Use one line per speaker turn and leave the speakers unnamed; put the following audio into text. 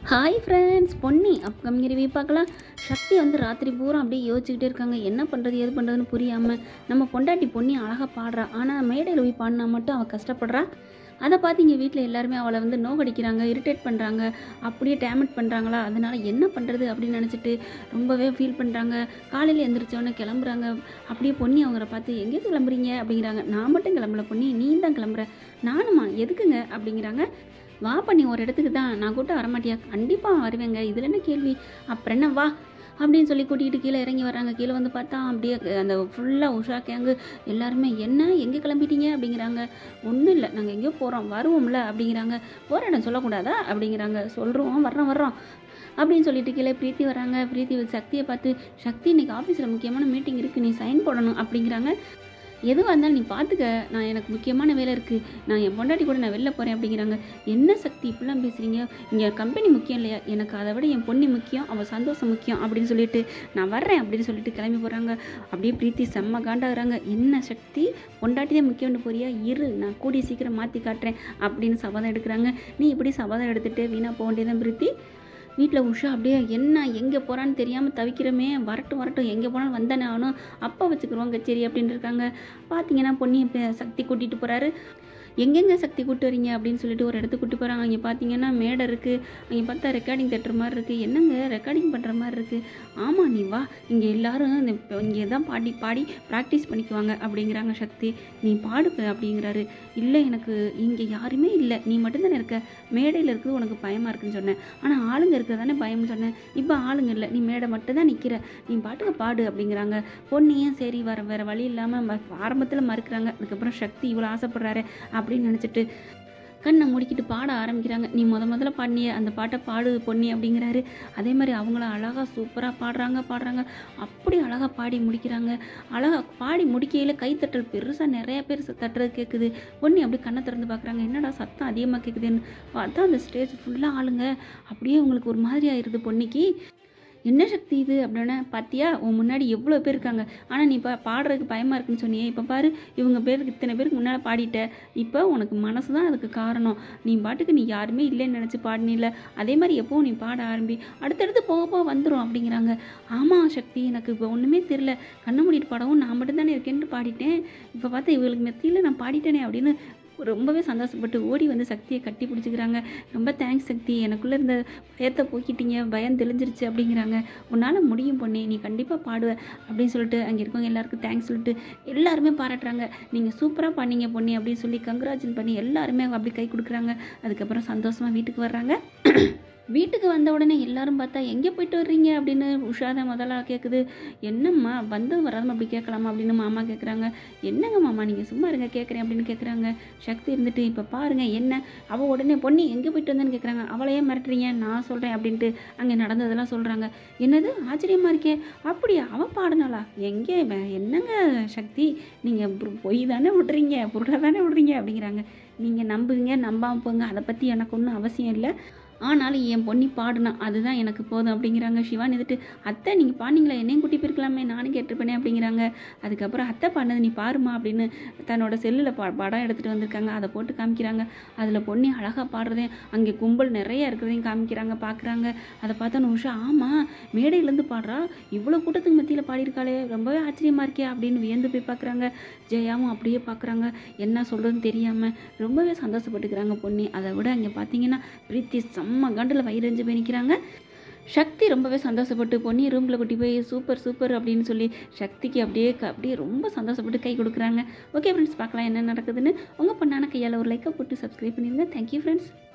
Hi friends Ponni upcoming review பார்க்கலாம் சக்தி வந்து ராத்திரி பூரா அப்படியே யோசிச்சுக்கிட்டே இருக்காங்க என்ன பண்ணுறது ஏது பண்ணுறதுன்னு புரியாமல் நம்ம பொண்டாட்டி பொன்னி அழகாக பாடுறா ஆனால் மேடையில் போய் பாடினா மட்டும் அவள் கஷ்டப்படுறா அதை பார்த்து இங்கே வீட்டில் எல்லாருமே அவளை வந்து நோகடிக்கிறாங்க இரிட்டேட் பண்ணுறாங்க அப்படியே டேமேட் பண்ணுறாங்களா அதனால் என்ன பண்ணுறது அப்படின்னு நினச்சிட்டு ரொம்பவே ஃபீல் பண்ணுறாங்க காலையில் எந்திரிச்சோன்னே கிளம்புறாங்க அப்படியே பொன்னி அவங்கள பார்த்து எங்கே கிளம்புறீங்க அப்படிங்கிறாங்க நான் மட்டும் கிளம்பல பொன்னி நீ தான் கிளம்புற நானுமா எதுக்குங்க அப்படிங்கிறாங்க வா பண்ணி ஒரு இடத்துக்கு தான் நான் கூட்ட வரமாட்டியா கண்டிப்பாக வருவேங்க இதில் என்ன கேள்வி அப்புறம் என்ன வா அப்படின்னு சொல்லி கூட்டிகிட்டு கீழே இறங்கி வராங்க கீழே வந்து பார்த்தா அப்படியே அந்த ஃபுல்லாக உஷா கேங்கு எல்லாருமே என்ன எங்கே கிளம்பிட்டீங்க அப்படிங்கிறாங்க ஒன்றும் இல்லை நாங்கள் எங்கேயோ போகிறோம் வருவோம்ல அப்படிங்கிறாங்க போகிற இடம் சொல்லக்கூடாதா அப்படிங்கிறாங்க சொல்கிறோம் வர்றோம் வர்றோம் அப்படின்னு சொல்லிட்டு கீழே பிரீத்தி வராங்க பிரீத்தி சக்தியை பார்த்து சக்தி இன்னைக்கு ஆஃபீஸில் முக்கியமான மீட்டிங் இருக்குது நீ சைன் போடணும் அப்படிங்கிறாங்க எதுவாக இருந்தாலும் நீ பார்த்துக்க நான் எனக்கு முக்கியமான வேலை இருக்குது நான் என் பொண்டாட்டி கூட நான் வெளில போகிறேன் அப்படிங்கிறாங்க என்ன சக்தி இப்படிலாம் பேசுகிறீங்க இங்கே கம்பெனி முக்கியம் இல்லையா எனக்கு அதை விட என் பொண்ணு முக்கியம் அவள் சந்தோஷம் முக்கியம் அப்படின்னு சொல்லிட்டு நான் வர்றேன் அப்படின்னு சொல்லிட்டு கிளம்பி போகிறாங்க அப்படியே பிரீத்தி செம்ம காண்டாகிறாங்க என்ன சக்தி பொண்டாட்டி தான் முக்கியம்னு போறியா இரு நான் கூடிய சீக்கிரம் மாற்றி காட்டுறேன் அப்படின்னு சபதம் எடுக்கிறாங்க நீ இப்படி சபதம் எடுத்துகிட்டு வீணாக போக வேண்டியதான் பிரீத்தி வீட்டில் உஷா அப்படியே என்ன எங்கே போகிறான்னு தெரியாமல் தவிக்கிறமே வரட்டும் வரட்டும் எங்கே போனாலும் வந்தானே ஆகணும் அப்பா வச்சுக்கிறோம் கச்சேரி அப்படின்னு இருக்காங்க பார்த்தீங்கன்னா பொன்னி இப்போ சக்தி கூட்டிகிட்டு போகிறாரு எங்கெங்கே சக்தி கூட்டு வரீங்க அப்படின்னு சொல்லிட்டு ஒரு இடத்துக்கு கூட்டு போகிறாங்க அங்கே பார்த்தீங்கன்னா மேடை இருக்குது அங்கே பார்த்தா ரெக்கார்டிங் தட்டுற மாதிரி இருக்குது என்னங்க ரெக்கார்டிங் பண்ணுற மாதிரி இருக்குது ஆமாம் நீ வா இங்கே எல்லாரும் இந்த இங்கே தான் பாடி பாடி ப்ராக்டிஸ் பண்ணிக்குவாங்க அப்படிங்கிறாங்க சக்தி நீ பாடுப்ப அப்படிங்கிறாரு இல்லை எனக்கு இங்கே யாருமே இல்லை நீ மட்டும்தானே இருக்க மேடையில் இருக்கிறது உனக்கு பயமாக இருக்குன்னு சொன்னேன் ஆனால் ஆளுங்க இருக்கிறது தானே பயம்னு சொன்னேன் இப்போ ஆளுங்க இல்லை நீ மேடை மட்டும் தான் நிற்கிற நீ பாட்டுக்கு பாடு அப்படிங்கிறாங்க பொண்ணையும் சரி வர வேறு வழி இல்லாமல் ஆரம்பத்தில் மறுக்கிறாங்க அதுக்கப்புறம் சக்தி இவ்வளோ ஆசைப்படுறாரு அப்படின்னு நினச்சிட்டு கண்ணை முடிக்கிட்டு பாட ஆரம்பிக்கிறாங்க நீ முத முதல்ல பாடினிய அந்த பாட்டை பாடு பொன்னி அப்படிங்கிறாரு அதே மாதிரி அவங்கள அழகாக சூப்பராக பாடுறாங்க பாடுறாங்க அப்படி அழகாக பாடி முடிக்கிறாங்க அழகாக பாடி முடிக்கையில் கைத்தட்டல் பெருசாக நிறைய பேர் ச- தட்டுறது கேட்குது பொன்னி அப்படி கண்ணை திறந்து பார்க்குறாங்க என்னடா சத்தம் அதிகமாக கேட்குதுன்னு பார்த்தா அந்த ஸ்டேஜ் ஃபுல்லாக ஆளுங்க அப்படியே உங்களுக்கு ஒரு மாதிரி ஆயிடுது பொன்னிக்கு என்ன சக்தி இது அப்படின்னா பார்த்தியா உன் முன்னாடி எவ்வளோ பேர் இருக்காங்க ஆனால் நீ இப்போ பாடுறதுக்கு பயமாக இருக்குன்னு சொன்னியே இப்போ பாரு இவங்க பேருக்கு இத்தனை பேருக்கு முன்னால் பாடிட்ட இப்போ உனக்கு மனசு தான் அதுக்கு காரணம் நீ பாட்டுக்கு நீ யாருமே இல்லைன்னு நினச்சி பாடினில்ல அதே மாதிரி எப்போவும் நீ பாட ஆரம்பி அடுத்தடுத்து போக போக வந்துடும் அப்படிங்கிறாங்க ஆமாம் சக்தி எனக்கு இப்போ ஒன்றுமே தெரில கண்ணை மூடிட்டு பாடவும் நான் மட்டும்தானே இருக்கேன்னு பாடிட்டேன் இப்போ பார்த்தா இவங்களுக்கு மெத்தியில் நான் பாடிட்டேனே அப்படின்னு ரொம்பவே சந்தோஷப்பட்டு ஓடி வந்து சக்தியை கட்டி பிடிச்சிக்கிறாங்க ரொம்ப தேங்க்ஸ் சக்தி எனக்குள்ளே இருந்த பயத்தை போக்கிட்டீங்க பயம் தெளிஞ்சிருச்சு அப்படிங்கிறாங்க உன்னால் முடியும் பொண்ணே நீ கண்டிப்பாக பாடுவ அப்படின்னு சொல்லிட்டு அங்கே இருக்கவங்க எல்லாருக்கும் தேங்க்ஸ் சொல்லிட்டு எல்லாருமே பாராட்டுறாங்க நீங்கள் சூப்பராக பண்ணீங்க பொண்ணே அப்படின்னு சொல்லி கங்க்ராச்சுல் பண்ணி எல்லாருமே அப்படி கை கொடுக்குறாங்க அதுக்கப்புறம் சந்தோஷமாக வீட்டுக்கு வர்றாங்க வீட்டுக்கு வந்த உடனே எல்லாரும் பார்த்தா எங்கே போயிட்டு வர்றீங்க அப்படின்னு உஷா தான் முதல்ல கேட்குது என்னம்மா வந்து வராமல் அப்படி கேட்கலாமா அப்படின்னு மாமா கேட்குறாங்க என்னங்க மாமா நீங்கள் சும்மா இருங்க கேட்குறேன் அப்படின்னு கேட்குறாங்க சக்தி இருந்துட்டு இப்போ பாருங்க என்ன அவள் உடனே பொண்ணு எங்கே போயிட்டு வந்தேன்னு கேட்குறாங்க அவளையே மிரட்டுறீங்க நான் சொல்கிறேன் அப்படின்ட்டு அங்கே நடந்ததெல்லாம் சொல்கிறாங்க என்னது ஆச்சரியமாக இருக்கே அப்படியா அவள் பாடினாளா எங்கே இவன்? என்னங்க சக்தி நீங்கள் பொய் தானே விடுறீங்க புருடா தானே விடுறீங்க அப்படிங்கிறாங்க நீங்கள் நம்புவீங்க நம்பாமல் போங்க அதை பற்றி எனக்கு ஒன்றும் அவசியம் இல்லை ஆனாலும் என் பொண்ணி பாடுனா அதுதான் எனக்கு போதும் அப்படிங்கிறாங்க சிவான் இருந்துட்டு அத்தை நீங்கள் பாடினீங்களா என்னையும் கூட்டி போயிருக்கலாமே நானும் கேட்டிருப்பேனே அப்படிங்கிறாங்க அதுக்கப்புறம் அத்தை பாடினது நீ பாருமா அப்படின்னு தன்னோட செல்லில் பா படம் எடுத்துகிட்டு வந்திருக்காங்க அதை போட்டு காமிக்கிறாங்க அதில் பொண்ணி அழகாக பாடுறதையும் அங்கே கும்பல் நிறைய இருக்கிறதையும் காமிக்கிறாங்க பார்க்குறாங்க அதை பார்த்தோன்னு உஷா ஆமாம் மேடையிலேருந்து பாடுறா இவ்வளோ கூட்டத்துக்கு மத்தியில் பாடியிருக்காளே ரொம்பவே ஆச்சரியமாக இருக்கே அப்படின்னு வியந்து போய் பார்க்குறாங்க ஜெயாவும் அப்படியே பார்க்குறாங்க என்ன சொல்கிறதுன்னு தெரியாமல் ரொம்பவே சந்தோஷப்பட்டுக்கிறாங்க பொண்ணு அதை விட அங்கே பார்த்தீங்கன்னா பிரீத்தி செம்ம கண்டில் வயிறஞ்சு போய் நிற்கிறாங்க சக்தி ரொம்பவே சந்தோஷப்பட்டு பொண்ணி ரூமில் கூட்டி போய் சூப்பர் சூப்பர் அப்படின்னு சொல்லி சக்திக்கு அப்படியே க- அப்படியே ரொம்ப சந்தோஷப்பட்டு கை கொடுக்குறாங்க ஓகே ஃப்ரெண்ட்ஸ் பார்க்கலாம் என்ன நடக்குதுன்னு உங்கள் பொண்ணான கையால் ஒரு லைக்கை போட்டு சப்ஸ்கிரைப் பண்ணிடுங்க தேங்க்யூ ஃப்ரெண்ட்ஸ்